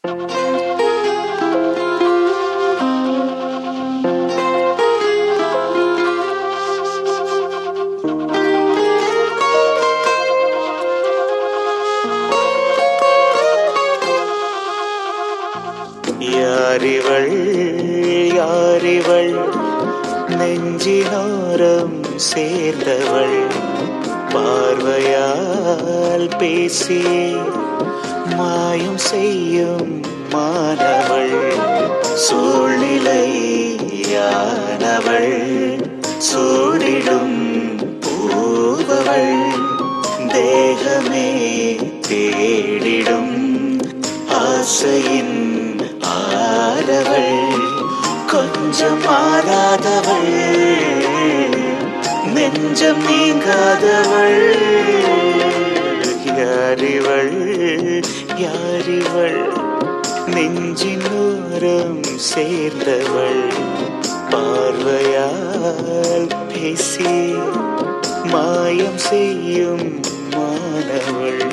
யாரிவள் யாரிவள் நெஞ்சினோரம் சேர்ந்தவள் பார்வையால் பேசி மாயம் செய்யும் மாணவள் சூழ்நிலையானவள் சூடிடும் பூவவள் தேகமே தேடிடும் ஆசையின் ஆரவள் கொஞ்சம் மாறாதவள் நெஞ்சம் நீங்காதவள் யாரிவள் யாரிவள் நெஞ்சின் ஓரம் சேர்ந்தவள் பார்வையால் பேசி மாயம் செய்யும் மாணவள்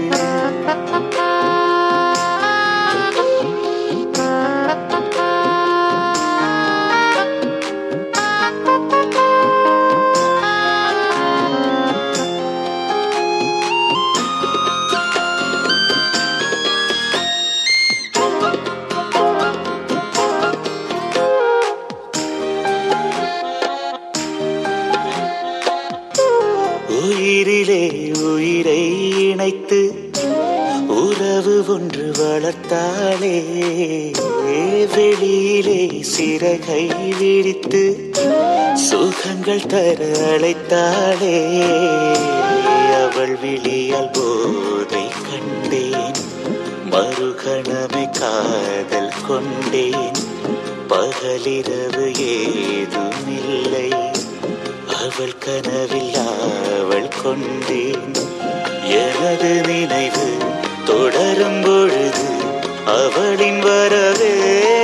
உயிரிலே உயிரை இணைத்து உறவு ஒன்று வளர்த்தாளே வெளியிலே சிறகை விரித்து சுகங்கள் தர அழைத்தாளே அவள் விழியால் போதை கண்டேன் மறுகணமே காதல் கொண்டேன் பகலிரவு ஏதுமில்லை அவள் கனவில் அவள் கொண்டேன் எனது நினைவு தொடரும் பொழுது அவளின் வரவே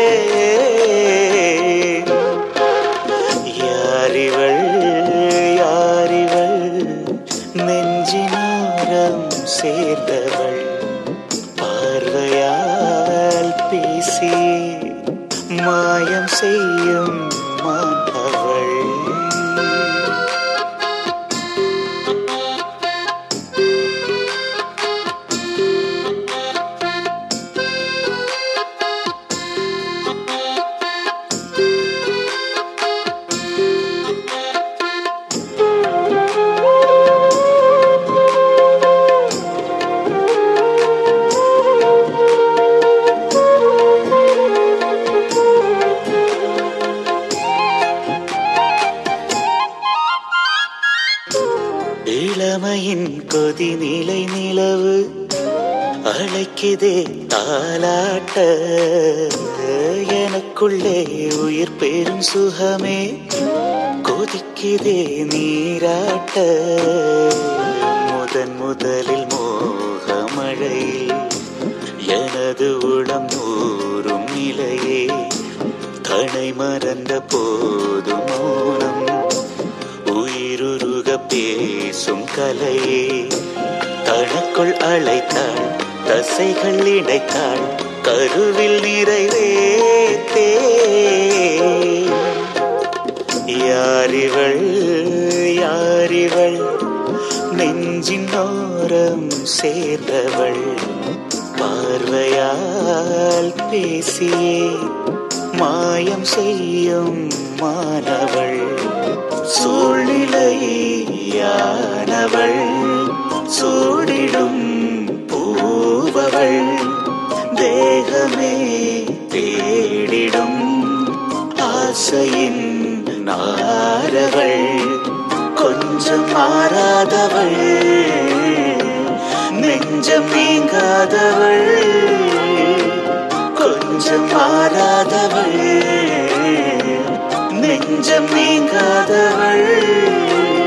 யாரிவள் யாரிவள் நெஞ்சினோரம் சேர்ந்தவள் பார்வையால் பேசி மாயம் செய்யும் மாணவள் இளமையின் கொதி நிலை நிலவு அழைக்குதே தாலாட்ட எனக்குள்ளே உயிர் பெரும் சுகமே கொதிக்குதே நீராட்ட முதன் முதலில் மோகமழையில் எனது உளம் நூறும் நிலையே தனை மறந்த போதும் மௌனம் உயிருருக பேசும் கலையே தனக்குள் அழைத்தாள் தசைகள் இணைத்தாள் கருவில் நிறைவேத்தே யாரிவள் யாரிவள் நெஞ்சின் ஓரம் சேர்ந்தவள் பார்வையால் பேசியே மாயம் செய்யும் மாணவள் சூழ்நிலையானவள் சூடிடும் பூவவள் தேகமே தேடிடும் ஆசையின் நாரவள் கொஞ்சம் மாறாதவள் நெஞ்சம் நீங்காதவள் கொஞ்சம் மாறாதவள் நெஞ்சம் நீங்காதவள்